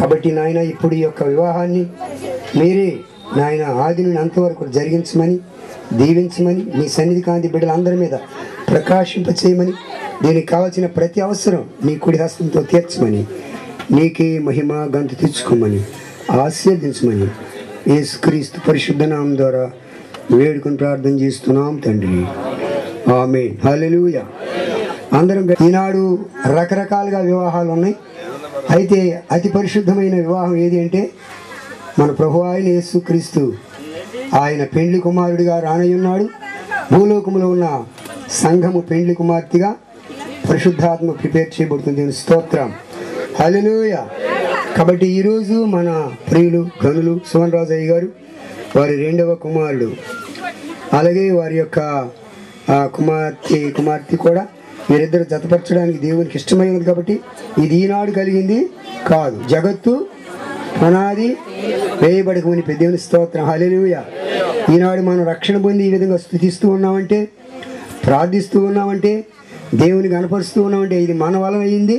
కాబట్టి నాయన ఇప్పుడు ఈ యొక్క వివాహాన్ని మీరే నాయన ఆది నుండి అంతవరకు జరిగించమని దీవించమని మీ సన్నిధి కాంతి బిడ్డలందరి మీద ప్రకాశింపచేయమని దీనికి కావాల్సిన ప్రతి అవసరం నీ కుడి హస్తంతో తీర్చమని నీకే మహిమ గంత తెచ్చుకోమని ఆశీర్దించమని యేసుక్రీస్తు పరిశుద్ధ నామం ద్వారా వేడుకొని ప్రార్థన చేస్తున్నాం తండ్రి ఆమె హల్లెలూయ అందరం ఈనాడు రకరకాలుగా వివాహాలు ఉన్నాయి అయితే అతి పరిశుద్ధమైన వివాహం ఏది అంటే మన ప్రభు ఆయన యేసుక్రీస్తు ఆయన పెండ్లి కుమారుడిగా రానయ్యున్నాడు భూలోకములో ఉన్న సంఘము పెండ్లి కుమార్తెగా పరిశుద్ధాత్మ ప్రిపేర్ చేయబడుతుంది దేవుని స్తోత్రం హల్లెలూయ కాబట్టి ఈరోజు మన ప్రియులు గనులు సువన్ రాజయ్య గారు వారి రెండవ కుమారుడు అలాగే వారి యొక్క ఆ, కుమార్తె కుమార్తె కూడా వీరిద్దరు జతపరచడానికి దేవునికి ఇష్టమైనది కాబట్టి ఇది ఈనాడు కలిగింది కాదు జగత్తు పునాది వేయబడక మునిపే దేవుని స్తోత్రం హల్లెలూయా ఈనాడు మనం రక్షణ పొంది ఈ విధంగా స్థుతిస్తూ ఉన్నామంటే ప్రార్థిస్తూ ఉన్నామంటే దేవుని కనపరుస్తూ ఉన్నామంటే ఇది మన వలన అయింది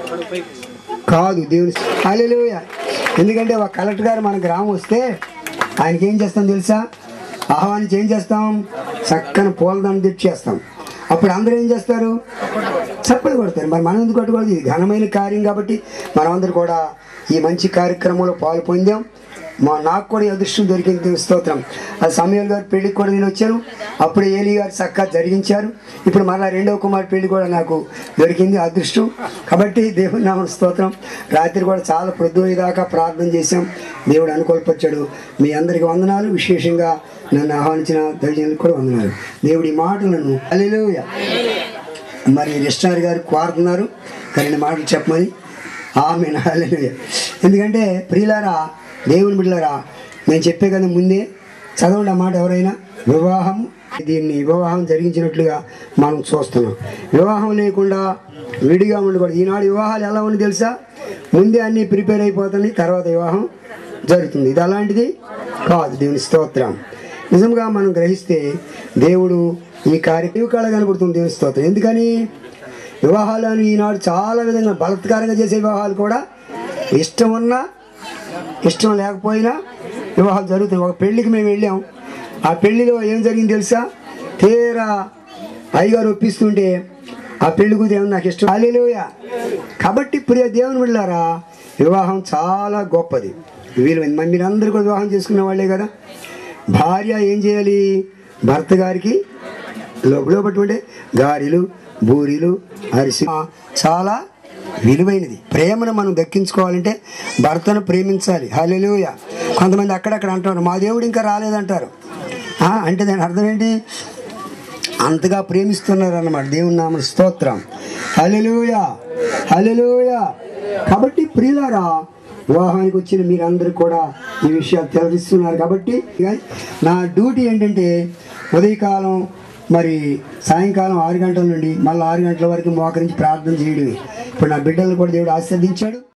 కాదు దేవుని హల్లెలూయ ఎందుకంటే ఒక కలెక్టర్ గారు మన గ్రామం వస్తే ఆయనకి ఏం చేస్తాం తెలుసా ఆహ్వానించి ఏం చేస్తాం చక్కని పూలదండ తెచ్చి చేస్తాం అప్పుడు అందరూ ఏం చేస్తారు చప్పలు కొడతారు మరి మనం ఎందుకు కొట్టకూడదు ఇది ఘనమైన కార్యం కాబట్టి మనమందరూ కూడా ఈ మంచి కార్యక్రమంలో పాలు పొందాం మా నాకు కూడా ఈ అదృష్టం దొరికింది దేవుని స్తోత్రం అది సమయాలు గారి పెళ్లికి కూడా నేను వచ్చాను అప్పుడు ఏలి గారు చక్కగా జరిగించారు ఇప్పుడు మరలా రెండవ కుమార్ పెళ్లి కూడా నాకు దొరికింది అదృష్టం కాబట్టి దేవుని నామ స్తోత్రం రాత్రి కూడా చాలా దాకా ప్రార్థన చేశాం దేవుడు అనుకూలపరిచాడు మీ అందరికి వందనాలు విశేషంగా నన్ను ఆహ్వానించిన దైవజనులకు కూడా వందనాలు దేవుడి మాటలను హల్లెలూయా మరి రెస్టార్ గారు కోరుతున్నారు రెండు మాటలు చెప్పమని ఆమె హల్లెలూయా ఎందుకంటే ప్రియులారా దేవుని బిడ్డలారా నేను చెప్పే కదా ముందే చదవండి ఆ మాట ఎవరైనా వివాహం దీన్ని వివాహం జరిగించినట్లుగా మనం చూస్తున్నాం వివాహం లేకుండా విడిగా ఉండకూడదు ఈనాడు వివాహాలు ఎలా ఉంది తెలుసా ముందే అన్నీ ప్రిపేర్ అయిపోతుంది తర్వాత వివాహం జరుగుతుంది ఇది అలాంటిది కాదు దేవుని స్తోత్రం నిజంగా మనం గ్రహిస్తే దేవుడు ఈ కార్యక్రమం కళ కనబడుతుంది దేవుని స్తోత్రం ఎందుకని వివాహాలను ఈనాడు చాలా విధంగా బలత్కారంగా చేసే వివాహాలు కూడా ఇష్టం ఉన్నా ఇష్టం లేకపోయినా వివాహాలు జరుగుతాయి ఒక పెళ్ళికి మేము వెళ్ళాం ఆ పెళ్లిలో ఏం జరిగింది తెలుసా తీరా అయ్యగారు ఒప్పిస్తుంటే ఆ పెళ్లి కూతురు నాకు ఇష్టం హల్లెలూయా కాబట్టి ప్రియ దేవుని బిళ్ళారా వివాహం చాలా గొప్పది వీలు మరి మీరందరూ కూడా వివాహం చేసుకున్న వాళ్ళే కదా భార్య ఏం చేయాలి భర్త గారికి లోపల పట్టుకుంటే గారెలు బూరీలు అరిసి చాలా విలువైనది ప్రేమను మనం దక్కించుకోవాలంటే భర్తను ప్రేమించాలి హల్లెలూయ కొంతమంది అక్కడక్కడ అంటారు మా దేవుడు ఇంకా రాలేదంటారు ఆ, అంటే దాని అర్థం ఏంటి అంతగా ప్రేమిస్తున్నారు అన్నమాట దేవుని నామ స్తోత్రం హల్లెలూయ హల్లెలూయ కాబట్టి ప్రియులారా వివాహానికి వచ్చిన మీరందరూ కూడా ఈ విషయాలు తెలిపిస్తున్నారు కాబట్టి నా డ్యూటీ ఏంటంటే ఉదయకాలం మరి సాయంకాలం ఆరు గంటల నుండి మళ్ళీ ఆరు గంటల వరకు మోకరించి ప్రార్థన చేయడమే ఇప్పుడు నా బిడ్డలను కూడా దేవుడు ఆశీర్వదించాడు